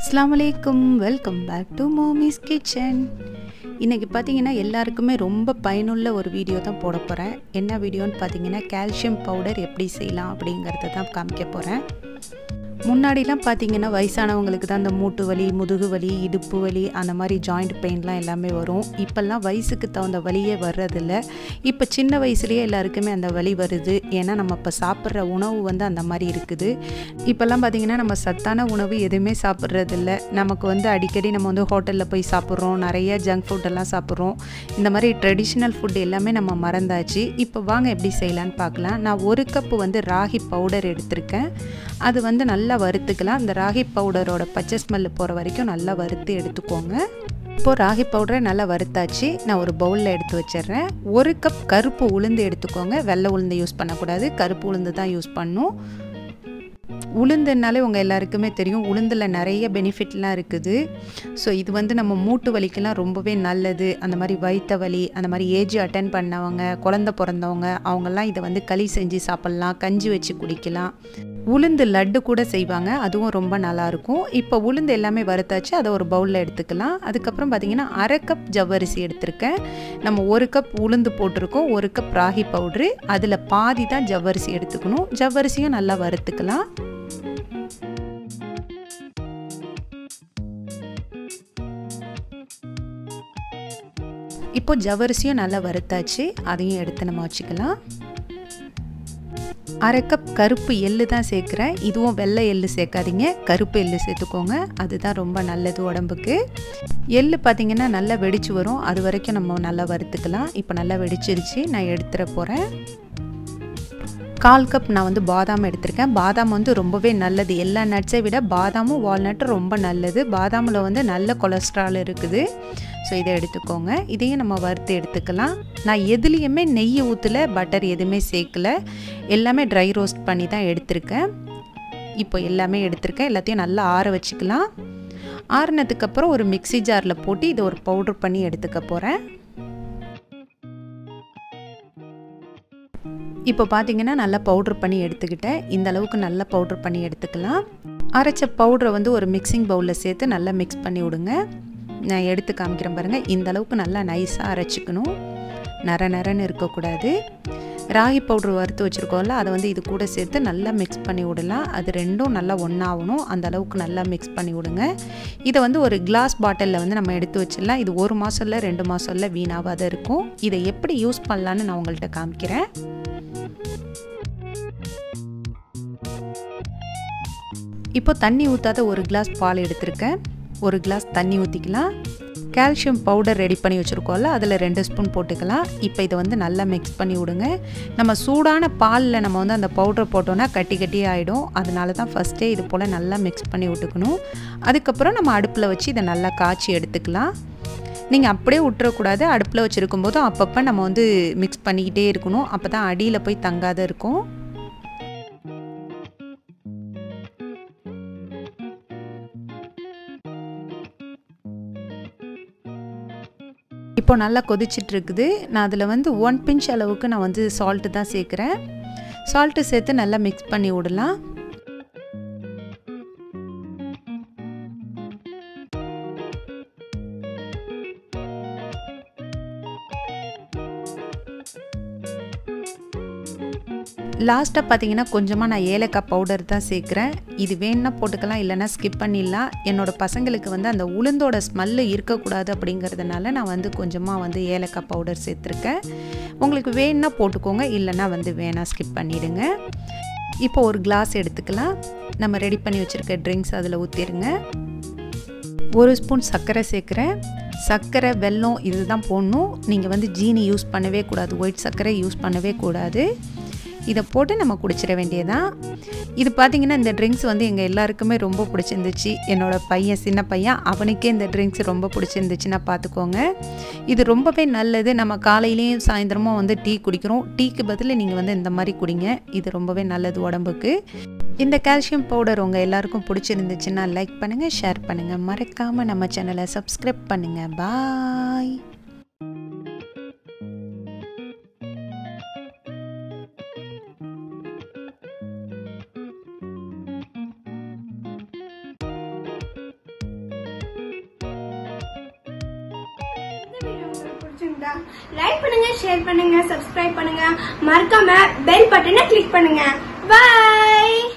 அஸ்லாம் வலைக்கும் welcome back to Mommy's kitchen இன்றைக்கி பார்த்தீங்கன்னா எல்லாருக்குமே ரொம்ப பயனுள்ள ஒரு வீடியோ தான் போட போகிறேன் என்ன வீடியோன்னு பார்த்தீங்கன்னா கால்சியம் பவுடர் எப்படி செய்யலாம் அப்படிங்கிறத தான் காமிக்க போகிறேன் முன்னாடிலாம் பார்த்தீங்கன்னா வயசானவங்களுக்கு தான் அந்த மூட்டு வலி முதுகு வலி இடுப்பு வலி அந்த மாதிரி ஜாயிண்ட் பெயின்லாம் எல்லாமே வரும் இப்போல்லாம் வயசுக்கு தகுந்த வலியே வர்றதில்ல இப்போ சின்ன வயசுலேயே எல்லாருக்குமே அந்த வலி வருது ஏன்னா நம்ம இப்போ சாப்பிட்ற உணவு வந்து அந்த மாதிரி இருக்குது இப்போல்லாம் பார்த்தீங்கன்னா நம்ம சத்தான உணவு எதுவுமே சாப்பிட்றதில்ல நமக்கு வந்து அடிக்கடி நம்ம வந்து ஹோட்டலில் போய் சாப்பிட்றோம் நிறைய ஜங்க் ஃபுட்டெல்லாம் சாப்பிட்றோம் இந்த மாதிரி ட்ரெடிஷ்னல் ஃபுட் எல்லாமே நம்ம மறந்தாச்சு இப்போ வாங்க எப்படி செய்யலான்னு பார்க்கலாம் நான் ஒரு கப்பு வந்து ராகி பவுடர் எடுத்திருக்கேன் அது வந்து நல்லா வறுத்துக்கலாம் அந்த ராகி பவுடரோட பச்சை ஸ்மெல்லு போகிற வரைக்கும் நல்லா வறுத்து எடுத்துக்கோங்க இப்போது ராகி பவுடரை நல்லா வறுத்தாச்சு நான் ஒரு பவுலில் எடுத்து வச்சிடுறேன் ஒரு கப் கருப்பு உளுந்து எடுத்துக்கோங்க வெள்ளை உளுந்து யூஸ் பண்ணக்கூடாது கருப்பு உளுந்து தான் யூஸ் பண்ணும் உளுந்துனாலே உங்கள் எல்லாருக்குமே தெரியும் உளுந்தில் நிறைய பெனிஃபிட்லாம் இருக்குது ஸோ இது வந்து நம்ம மூட்டு வலிக்கெல்லாம் ரொம்பவே நல்லது அந்த மாதிரி வயிற்ற வலி அந்த மாதிரி ஏஜ் அட்டன் பண்ணவங்க குழந்த பிறந்தவங்க அவங்கெல்லாம் இதை வந்து களி செஞ்சு சாப்பிட்லாம் கஞ்சி வச்சு குடிக்கலாம் உளுந்து லட்டு கூட செய்வாங்க அதுவும் ரொம்ப நல்லாயிருக்கும் இப்போ உளுந்து எல்லாமே வறுத்தாச்சு அதை ஒரு பவுலில் எடுத்துக்கலாம் அதுக்கப்புறம் பார்த்திங்கன்னா அரை கப் ஜவ்வரிசி எடுத்திருக்கேன் நம்ம ஒரு கப் உளுந்து போட்டிருக்கோம் ஒரு கப் ராகி பவுட்ரு அதில் பாதி தான் ஜவ்வரிசி எடுத்துக்கணும் ஜவ்வரிசியும் நல்லா வறுத்துக்கலாம் இப்போ ஜவ்வரிசியும் நல்லா வறுத்தாச்சு அதையும் எடுத்து நம்ம வச்சுக்கலாம் அரை கப் கருப்பு எள்ளு தான் சேர்க்குறேன் இதுவும் வெள்ளை எள்ளு சேர்க்காதீங்க கருப்பு எள்ளு சேர்த்துக்கோங்க அதுதான் ரொம்ப நல்லது உடம்புக்கு எள்ளு பார்த்திங்கன்னா நல்லா வெடிச்சு வரும் அது வரைக்கும் நம்ம நல்லா வறுத்துக்கலாம் இப்போ நல்லா வெடிச்சிருச்சு நான் எடுத்துட போகிறேன் கால் கப் நான் வந்து பாதாம் எடுத்திருக்கேன் பாதாம் வந்து ரொம்பவே நல்லது எல்லா நட்ஸை விட பாதாமும் வால்நட்டும் ரொம்ப நல்லது பாதாமில் வந்து நல்ல கொலஸ்ட்ரால் இருக்குது ஸோ இதை எடுத்துக்கோங்க இதையும் நம்ம வறுத்து எடுத்துக்கலாம் நான் எதுலேயுமே நெய் ஊற்றல பட்டர் எதுவுமே சேர்க்கல எல்லாமே ட்ரை ரோஸ்ட் பண்ணி தான் எடுத்திருக்கேன் இப்போ எல்லாமே எடுத்திருக்கேன் எல்லாத்தையும் நல்லா ஆற வச்சுக்கலாம் ஆறுனதுக்கப்புறம் ஒரு மிக்சி ஜாரில் போட்டு இதை ஒரு பவுட்ரு பண்ணி எடுத்துக்க போகிறேன் இப்போ பார்த்தீங்கன்னா நல்லா பவுட்ரு பண்ணி எடுத்துக்கிட்டேன் இந்த அளவுக்கு நல்லா பவுட்ரு பண்ணி எடுத்துக்கலாம் அரைச்ச பவுட்ரை வந்து ஒரு மிக்சிங் பவுலில் சேர்த்து நல்லா மிக்ஸ் பண்ணி விடுங்க நான் எடுத்து காமிக்கிறேன் பாருங்கள் இந்த அளவுக்கு நல்லா நைஸாக அரைச்சிக்கணும் நர நரன்னு இருக்கக்கூடாது ராகி பவுட்ரு வறுத்து வச்சுருக்கோம்ல அதை வந்து இது கூட சேர்த்து நல்லா மிக்ஸ் பண்ணி விடலாம் அது ரெண்டும் நல்லா ஒன்றாகணும் அந்த அளவுக்கு நல்லா மிக்ஸ் பண்ணி விடுங்க இதை வந்து ஒரு கிளாஸ் பாட்டிலில் வந்து நம்ம எடுத்து வச்சிடலாம் இது ஒரு மாதம்ல ரெண்டு மாதம்ல வீணாகாத இருக்கும் இதை எப்படி யூஸ் பண்ணலான்னு நான் உங்கள்கிட்ட காமிக்கிறேன் இப்போ தண்ணி ஊற்றாத ஒரு கிளாஸ் பால் எடுத்திருக்கேன் ஒரு கிளாஸ் தண்ணி ஊற்றிக்கலாம் கால்சியம் பவுடர் ரெடி பண்ணி வச்சுருக்கோம்ல அதில் ரெண்டு ஸ்பூன் போட்டுக்கலாம் இப்போ இதை வந்து நல்லா மிக்ஸ் பண்ணி விடுங்க நம்ம சூடான பாலில் நம்ம வந்து அந்த பவுடரை போட்டோன்னா கட்டி கட்டி ஆகிடும் அதனால தான் ஃபஸ்ட்டே இது போல் நல்லா மிக்ஸ் பண்ணி விட்டுக்கணும் அதுக்கப்புறம் நம்ம அடுப்பில் வச்சு இதை நல்லா காய்ச்சி எடுத்துக்கலாம் நீங்கள் அப்படியே விட்டுறக்கூடாது அடுப்பில் வச்சுருக்கும் போதும் அப்பப்போ நம்ம வந்து மிக்ஸ் பண்ணிக்கிட்டே இருக்கணும் அப்போ தான் அடியில் போய் தங்காத இருக்கும் இப்போ நல்லா கொதிச்சிட்டு இருக்குது நான் அதில் வந்து ஒன் பிஞ்ச் அளவுக்கு நான் வந்து சால்ட்டு தான் சேர்க்குறேன் சால்ட்டு சேர்த்து நல்லா மிக்ஸ் பண்ணி விடலாம் லாஸ்ட்டாக பார்த்தீங்கன்னா கொஞ்சமாக நான் ஏலக்காய் பவுடர் தான் சேர்க்குறேன் இது வேணுன்னா போட்டுக்கலாம் இல்லைன்னா ஸ்கிப் பண்ணிடலாம் என்னோடய பசங்களுக்கு வந்து அந்த உளுந்தோட ஸ்மெல்லு இருக்கக்கூடாது அப்படிங்கிறதுனால நான் வந்து கொஞ்சமாக வந்து ஏலக்காய் பவுடர் சேர்த்துருக்கேன் உங்களுக்கு வேணுன்னா போட்டுக்கோங்க இல்லைன்னா வந்து வேணாம் ஸ்கிப் பண்ணிவிடுங்க இப்போ ஒரு கிளாஸ் எடுத்துக்கலாம் நம்ம ரெடி பண்ணி வச்சுருக்க ட்ரிங்க்ஸ் அதில் ஊற்றிடுங்க ஒரு ஸ்பூன் சர்க்கரை சேர்க்குறேன் சர்க்கரை வெல்லம் இதுதான் போடணும் நீங்கள் வந்து ஜீனி யூஸ் பண்ணவே கூடாது ஒயிட் சர்க்கரை யூஸ் பண்ணவே கூடாது இதை போட்டு நம்ம குடிச்சிட வேண்டியதான் இது பார்த்திங்கன்னா இந்த ட்ரிங்க்ஸ் வந்து எங்கள் எல்லாருக்குமே ரொம்ப பிடிச்சிருந்துச்சு என்னோடய பையன் சின்ன பையன் அவனுக்கே இந்த ட்ரிங்க்ஸ் ரொம்ப பிடிச்சிருந்துச்சுன்னா பார்த்துக்கோங்க இது ரொம்பவே நல்லது நம்ம காலையிலையும் சாயந்தரமும் வந்து டீ குடிக்கிறோம் டீக்கு பதில் நீங்கள் வந்து இந்த மாதிரி குடிங்க இது ரொம்பவே நல்லது உடம்புக்கு இந்த கால்சியம் பவுடர் உங்கள் எல்லாருக்கும் பிடிச்சிருந்துச்சுன்னா லைக் பண்ணுங்கள் ஷேர் பண்ணுங்கள் மறக்காமல் நம்ம சேனலை சப்ஸ்கிரைப் பண்ணுங்கள் பாய் லைக் பண்ணுங்க ஷேர் பண்ணுங்க சப்ஸ்கிரைப் பண்ணுங்க மறக்காம பெல் பட்டனை கிளிக் பண்ணுங்க பை